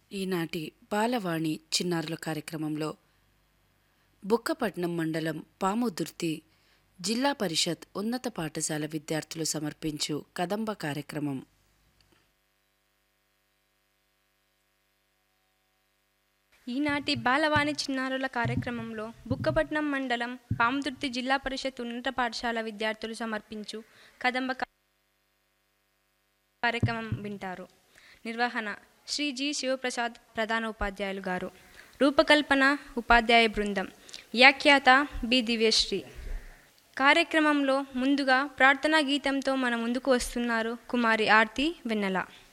ఈనాటి బాలవాణి చిన్నారుల కార్యక్రమంలో బుక్కపట్నం మండలం పాముదుర్తి జిల్లా పరిషత్ ఉన్నత పాఠశాల విద్యార్థులు సమర్పించు కదంబ కార్యక్రమం ఈనాటి బాలవాణి చిన్నారుల కార్యక్రమంలో బుక్కపట్నం మండలం పాముదుర్తి జిల్లా పరిషత్ ఉన్నత పాఠశాల విద్యార్థులు సమర్పించు కదంబ కా- కార్యక్రమం వింటారు నిర్వహణ శ్రీ జి శివప్రసాద్ ప్రధాన ఉపాధ్యాయులు గారు రూపకల్పన ఉపాధ్యాయ బృందం వ్యాఖ్యాత బి దివ్యశ్రీ కార్యక్రమంలో ముందుగా ప్రార్థనా గీతంతో మన ముందుకు వస్తున్నారు కుమారి ఆర్తి వెన్నెల